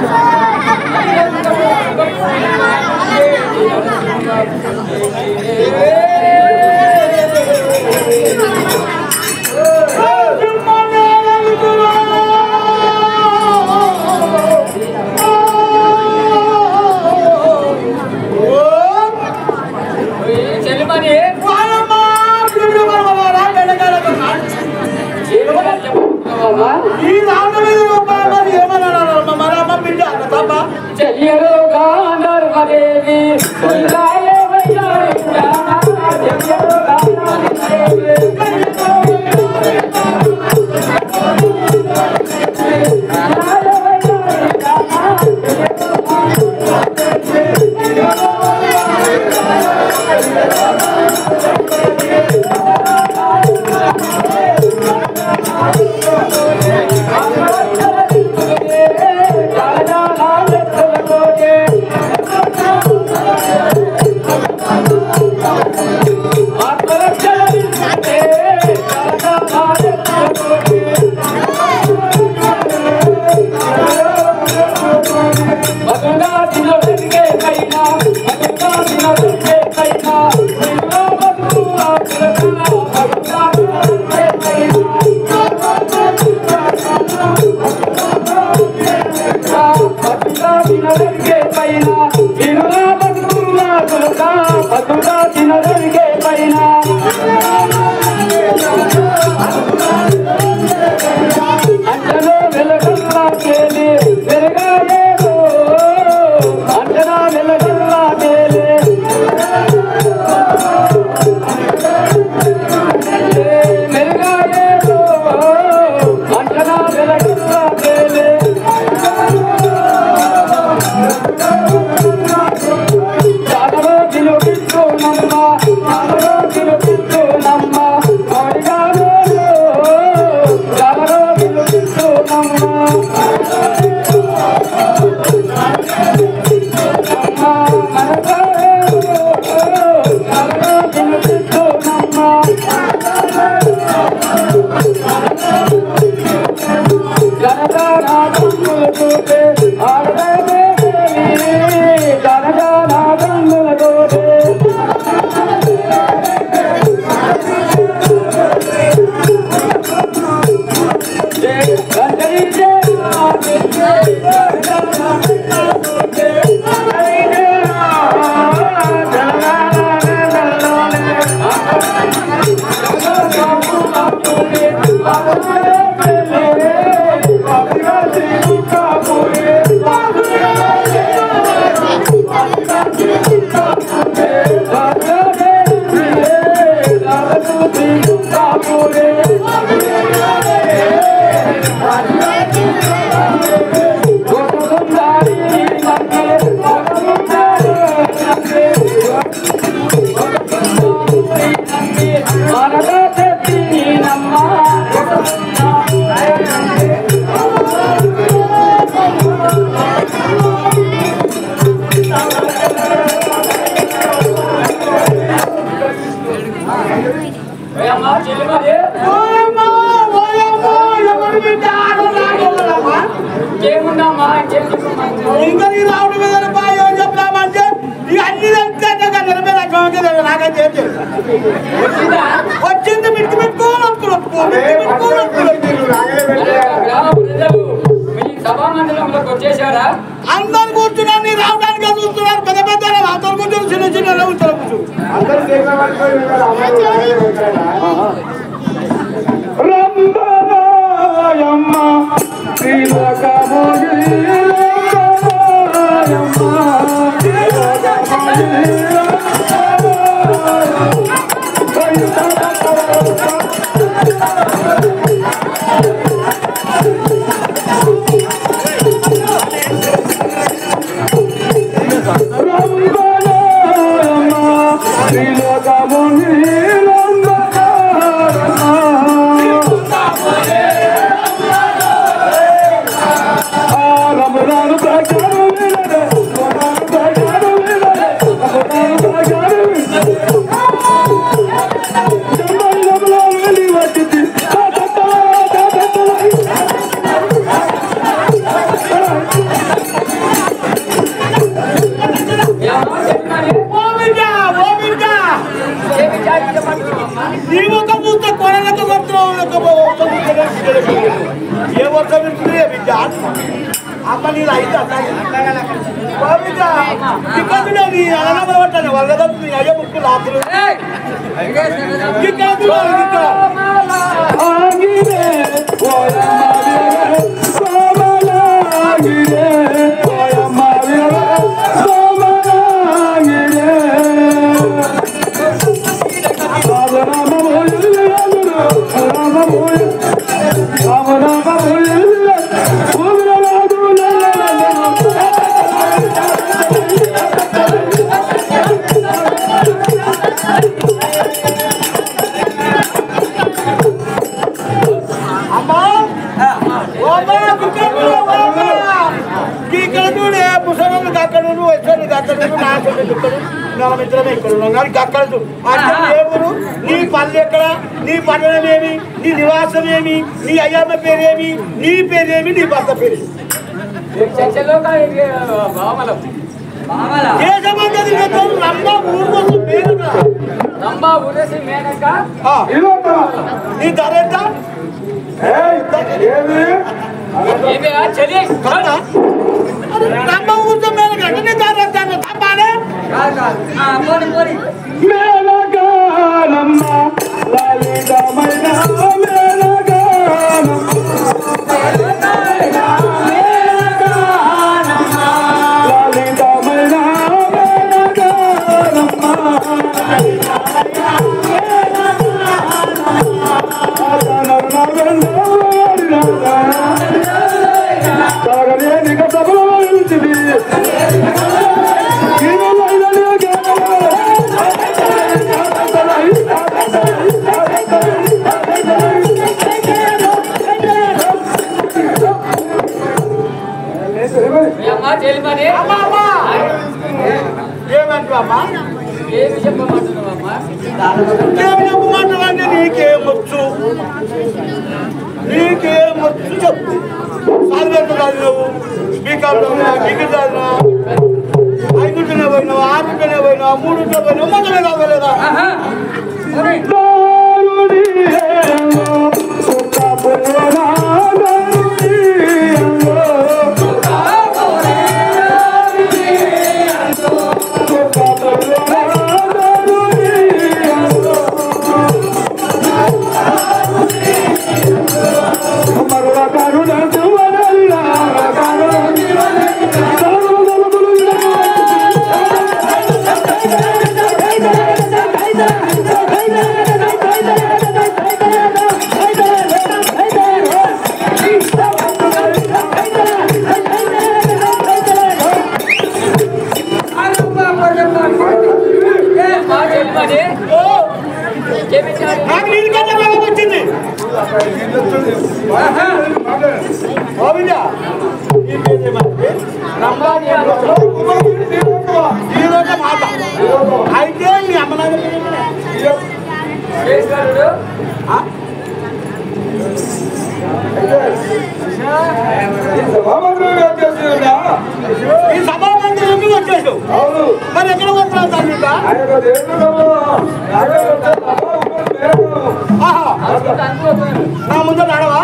చెల్లిమని చెయ్యరు గాంధర్వదేవి కొండాలే వయ్యారి చెయ్యరు పైన అంటలో వెలగల్లా కేలి వెలగాయేదో అంటనా వెలగల్లా కేలి వెలగాయేదో అంటనా వెలగల్లా కేలి చాలలో కిలోకిట్టు నమ్మ చాలలో కిలోకిట్టు నమ్మ మడిగాలో చాలలో కిలోకిట్టు నమ్మ ఏముందమ్మా ఇంకా నీ రావడం మీద బాయ్ ఏం చెప్తామంటే ఈ అన్ని దగ్గర నిలబడి నాకేం నాకేం చేయలేదు వచ్చింది మిట్టి పెట్టుకోవాలి అనుకున్నాను పెట్టుకోవాలి గ్రామ ప్రజలు మీ సభా మండలంలోకి వచ్చేసారా అందరు కూర్చున్నారు నీ రావడానికి చూస్తున్నారు పెద్ద పెద్ద అందరు కూర్చొని చిన్న చిన్న కూర్చొని కూర్చో రంగరాయమ్మ ఇలా అయితే అట్లా బాబిక ఇక్కడ నీ అలనా పట్టాను వాళ్ళ నీ అయ్య ముక్కు లాపులు ఇక్కడ చూడాలి, ఇక్కడ ఆగిరే ఓయమ్మావిరే సోమలాగిరే ఓయమ్మావిరే సోమలాగిరే రామరామోయలు రామరామోయ రామరామోయలు అమ్మా ఓ అమ్మా, ఇక్కడ చూడు, ఓ అమ్మా. ఇక్కడ చూడే ముసలి అక్కడ నుండి వచ్చాను అక్కడ నుండి నా సొంత ఇక్కడ నా మిత్రమే ఇక్కడ ఉన్నాం కానీ అక్కడ చూడు అంటే ఏ ఊరు నీ పల్లె ఎక్కడ నీ పట్టణం ఏమి నీ నివాసం ఏమి నీ అయ్యమ్మ పేరేమి నీ పేరేమి నీ భర్త పేరు చర్చలో బావమలం ఏ సంబంధం చెప్తారు రమ్మ ఊరు కోసం పేరు ఎక్కడ? రంభా ఉరేసి మేనక ఆ, నీ ధర ఎంత ఏమే చెల్లి కాదా? అరే, రమ్మ ఊరితో పేరు ఎక్కడ? నీ ధర ఎంత అన్న తప్పాలే? మేనగానమ్మ లలితమైన మేనగానమ్మ లలితమైన సాగలేని సభలో ఉంటుంది అమ్మా చెల్లిమని అమ్మా, అమ్మా. ఏమంటావు అమ్మా ఏమి చెప్పమంటున్నావమ్మా ఏమి చెప్పమంటావంటే నీకేమొచ్చు నీకేమొచ్చు చెప్పు చదివేట్టు చదివావు బీకామ్ చదివినా డిగ్రీ చదివినా ఐదుంటనే పోయినావు ఆరుంటనే పోయినావు మూడుంటే పోయినావు మొత్తమే చదవలేదా అమ్మా చెల్లిమని ఓ, ఏమి చేయాలి నాకు నీళ్ళకన్నా రోగం వచ్చింది గోవిందా, నీ పేరేమంటే? రంభాని ఈ రోజు మాట అయితే మీ అమ్మ నాన్న పేరేంటి? శేషరుడు ఆ? ఈ సభా మంది ఎందుకు వచ్చేసావు మరి ఎక్కడ వస్తున్నావు తల్లి ఇంకా? ఆహా నా ముందు నడవా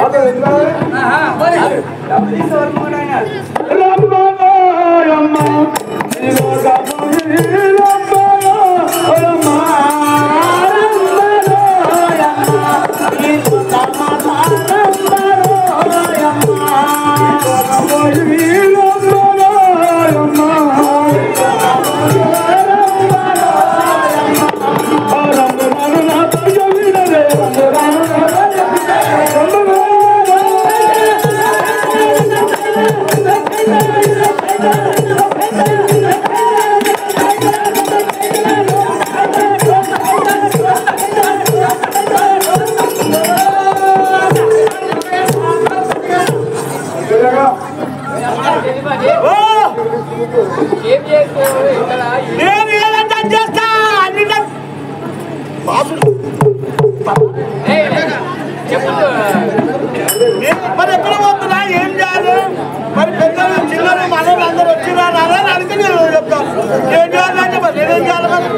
చెల్లిమని ఓ, ఏం చేస్తావు ఇక్కడ నేను ఏదంటే అది చేస్తా అన్ని నా- బాసు ఏయ్, చెప్పు నేను మరి ఎక్కడ పోతున్నా ఏం చేయాలి మరి పెద్దలు చిల్లలు మనలు అందరూ వచ్చిరా రారా అని అడిగితే నేను చెప్తాను ఏం చేయాలంటే మరి నేనేం చేయాలి మరి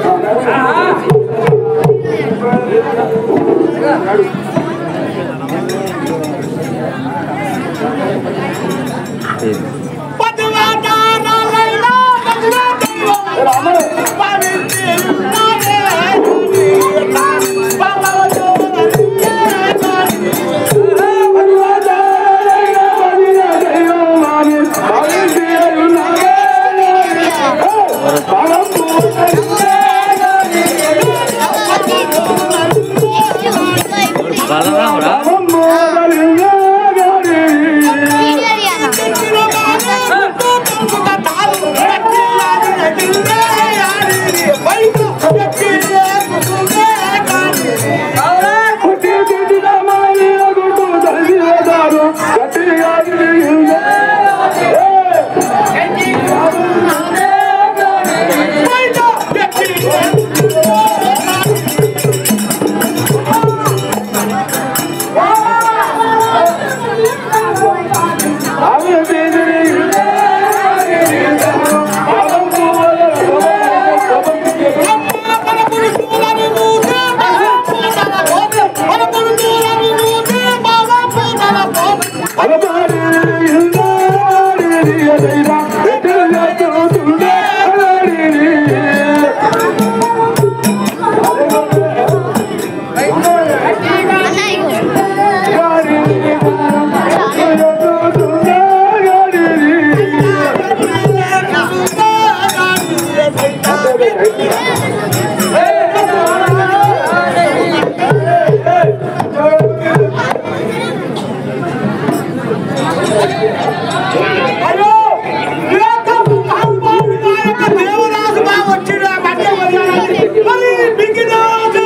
అయ్యో ఈ యొక్క మహానుభావుడు ఆ యొక్క దేవరాజు బాగా వచ్చిండు ఆ మధ్య వదిలాలని. మరి మిగిలినవాడు.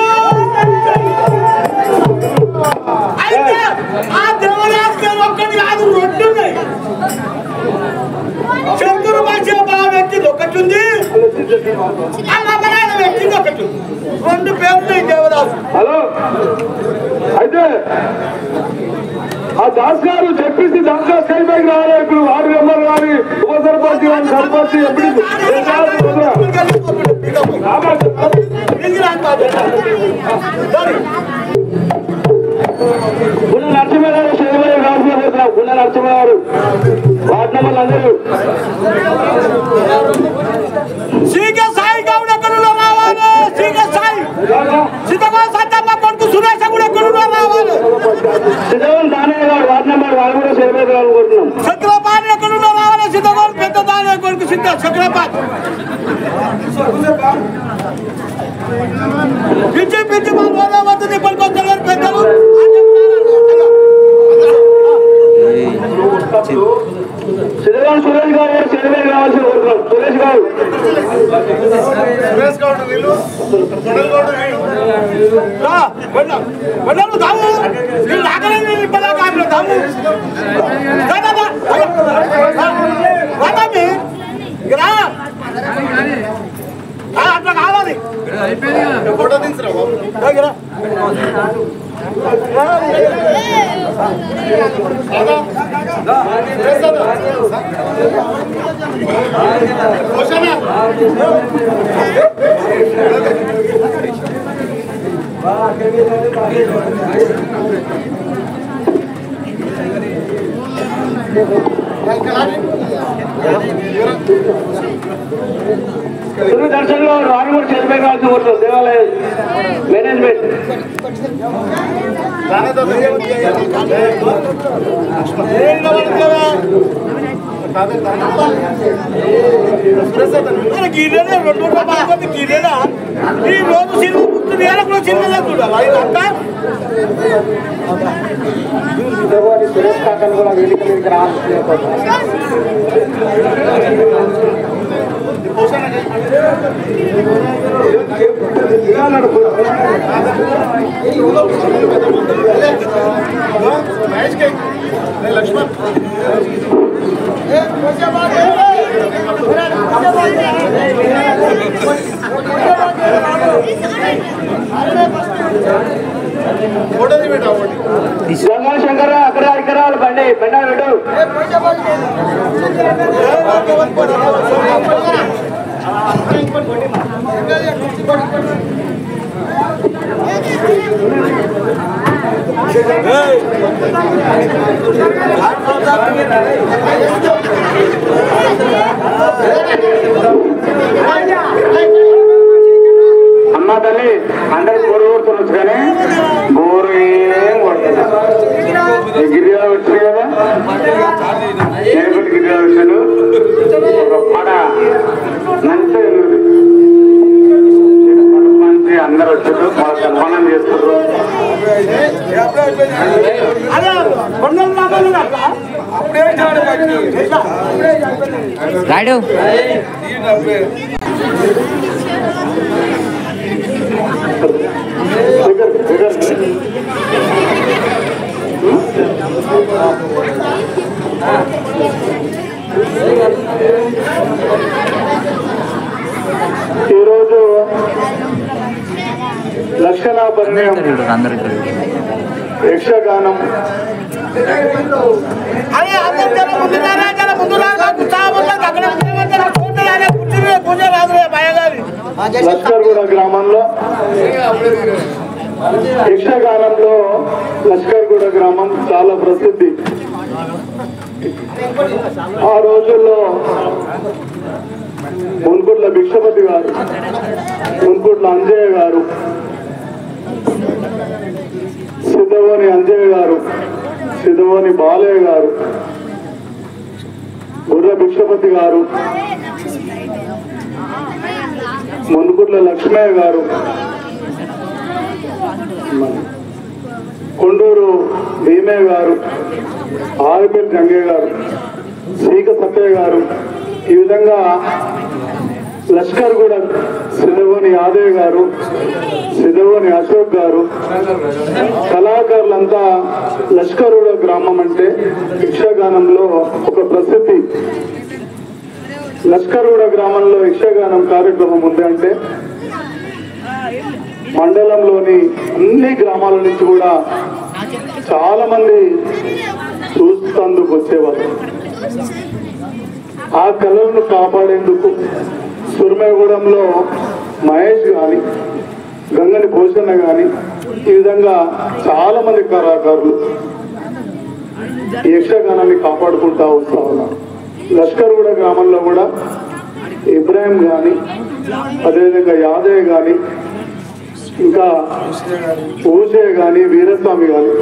అయితే ఆ దేవరాజు గారు ఒక్కటి కాదు రెండు ఉన్నాయి శంకరు భాష బాగా వ్యక్తిది ఒకటి ఉంది ఆ నమ్మరాయణ వ్యక్తిది ఒకటి ఉంది రెండు పేర్లు ఉన్నాయి దేవరాజు హలో అయితే ఆ దాస్ గారు చెప్పేసి దాంట్లో స్కై బ్యాగ్ రావాలి ఇప్పుడు వార్డు మెంబర్ కానీ ఉప సర్పంచ్ కానీ సర్పంచ్ ఎప్పుడు గుండె నరసింహ గారు శనివారం రాసిపోతున్నాం గుండె నరసింహ గారు వార్డు నెంబర్లు అందరూ సీక సాయి గౌడ ఎక్కడున్నా రావాలి సీక సాయి సీతమ్మ సత్తమ్మ కొడుకు సురేష్ కూడా ఎక్కడున్నా రావాలి సిద్ధవన్ దానయ్య గారు వార్డు నెంబర్ వాళ్ళు కూడా శనివారం రావాలనుకుంటున్నాం చక్రపాణి ఎక్కడున్నా రావాలి సీతమ్మ పెద్ద దాని కొడుకు సిద్ధ చక్రపాణి పిచ్చి పిచ్చి మా గోదా వద్ద పడుకొస్తారు పెద్దలు సిద్ధవన్ సురేష్ గారు శనివారం రావాల్సి కోరుతున్నాం సురేష్ గారు రా, వెళ్ళు. వెళ్ళు, దాము. వీళ్ళు ఆకలి నీళ్ళు ఇప్పటిదాకా ఆపలేదు, దాము. రా, రా, రా. రా, రా తమ్మి. ఇక రా. రా, అట్లా కావాలి రా, ఇక రా. రా, గురు దర్శనంలో వారు కూడా చనిపోయి కావాల్సి కోరుతున్నాం దేవాలయం మేనేజ్మెంట్ ఏం కావాలి అరే గిన్నెలే రెండు వందల పదకొండు గిన్నెలా ఈ రోజు సినిమా పుస్తుంది ఎలా కూడా సినిమా చూడాలి ఇదంతా సురేష్ కాకని కూడా వేదిక మీదకి రావాల్సింది గంగా శంకర అక్కడ ఇక్కడ బండి బండి పెట్టు అమ్మ తల్లి అందరు గోరు కొడుతున్నచ్చు కానీ గోరు ఏం కొడుతుంది గిరిజన వచ్చాయి కదా నేర్పల్లి గిరిజన వచ్చాడు ఒక పడ మంచి మంచి అందరు వచ్చారు వాళ్ళ సన్మానం చేస్తారు అదే కొండల నామాలు అట్లా రాయుడు ఈరోజు లక్షణాభరణ్యం అందరు ఇక్కడ యక్షగానం అదే అందరు జర ముందు రారా జర ముందు రారా కూర్చోబోతా అక్కడ కూర్చోబోతా కూర్చోరానే కూర్చుని కూర్చో రాదు భయగాలి లష్కర్గూడ గ్రామంలో యక్షగానంలో లష్కర్గూడ గ్రామం చాలా ప్రసిద్ధి ఆ రోజుల్లో మున్కుట్ల భిక్షపతి గారు మున్కుట్ల అంజయ్య గారు సిద్ధవోని అంజయ్య గారు సిద్ధవోని బాలయ్య గారు బుర్ర భిక్షపతి గారు మున్కుట్ల లక్ష్మయ్య గారు కొండూరు భీమయ్య గారు ఆరిపల్లి జంగయ్య గారు శ్రీక సత్యయ్య గారు ఈ విధంగా లష్కర్ కూడా సిద్ధవోని యాదవ్ గారు సిద్ధవోని అశోక్ గారు కళాకారులంతా లష్కరుడ గ్రామం అంటే యక్షగానంలో ఒక ప్రసిద్ధి లష్కరుడ గ్రామంలో యక్షగానం కార్యక్రమం ఉంది అంటే మండలంలోని అన్ని గ్రామాల నుంచి కూడా చాలా మంది చూస్తందుకు వచ్చేవారు ఆ కళలను కాపాడేందుకు సురమగూడెంలో మహేష్ గాని గంగని భూషణ గాని ఈ విధంగా చాలా మంది కళాకారులు ఈ యక్షగానాన్ని కాపాడుకుంటా వస్తా ఉన్నారు లష్కర్గూడ గ్రామంలో కూడా ఇబ్రాహిం గాని అదేవిధంగా యాదయ్య గాని ఇంకా ఊసే గాని వీరస్వామి గాని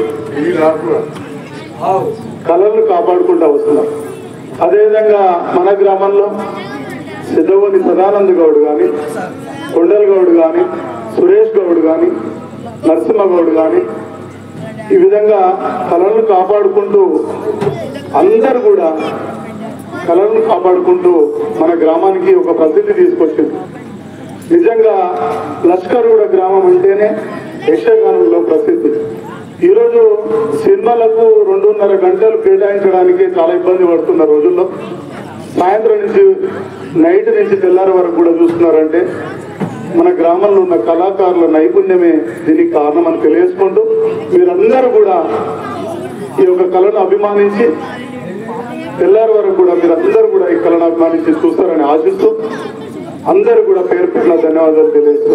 కళలను కాపాడుకుంటూ వస్తున్నారు అదేవిధంగా మన గ్రామంలో సిద్ధవని సదానంద గౌడ్ కానీ కొండల్ గౌడ్ కానీ సురేష్ గౌడ్ కానీ నరసింహ గౌడ్ కానీ ఈ విధంగా కళలను కాపాడుకుంటూ అందరు కూడా కళలను కాపాడుకుంటూ మన గ్రామానికి ఒక ప్రసిద్ధి తీసుకొచ్చింది నిజంగా లష్కర్గూడ గ్రామం అంటేనే యక్షగానంలో ప్రసిద్ధి ఈరోజు సినిమాలకు రెండున్నర గంటలు కేటాయించడానికి చాలా ఇబ్బంది పడుతున్న రోజుల్లో సాయంత్రం నుంచి నైట్ నుంచి తెల్లారి వరకు కూడా చూస్తున్నారంటే మన గ్రామంలో ఉన్న కళాకారుల నైపుణ్యమే దీనికి కారణం అని తెలియజేసుకుంటూ మీరందరూ కూడా ఈ యొక్క కళను అభిమానించి తెల్లారి వరకు కూడా మీరందరూ కూడా ఈ కళను అభిమానించి చూస్తారని ఆశిస్తూ అందరూ కూడా పేరు పెట్టిన ధన్యవాదాలు తెలియజేస్తూ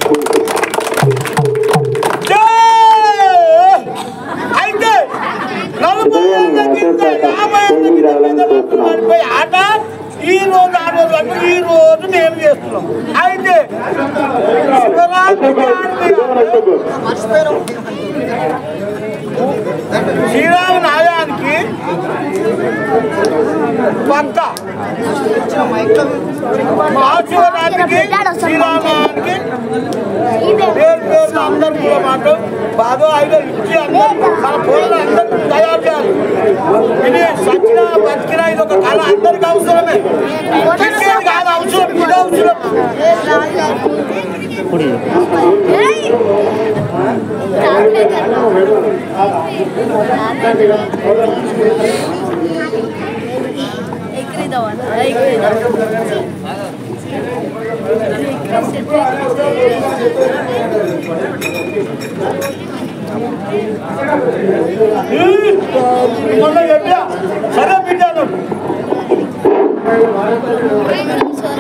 అయితే నలభై ఏళ్ళ కింద యాభై ఏళ్ళ కింద పెద్దలకు నడిపోయే ఆట ఈ రోజు ఆ రోజు అంటే ఈ రోజు మేము చేస్తున్నాం అయితే శివరాత్రి అశోక్ గౌడ్, సిద్ధవన్ అశోక్ గౌడ్. శ్రీరామ నాయానికి పక్క మహాశివరాత్రికి శ్రీరామానికి పేరు పేరు అందరు కూడా మాకు బాగా ఐదు ఇచ్చి అందరు మన ఫోన్లో అందరూ తయారు చేయాలి ఇది సచ్చినా బతికినా ఇది ఒక కళ అందరికి అవసరమే క్రికెట్ కాదు అవసరం ఇది అవసరం మొన్న చెప్పా సరే బిడ్డాను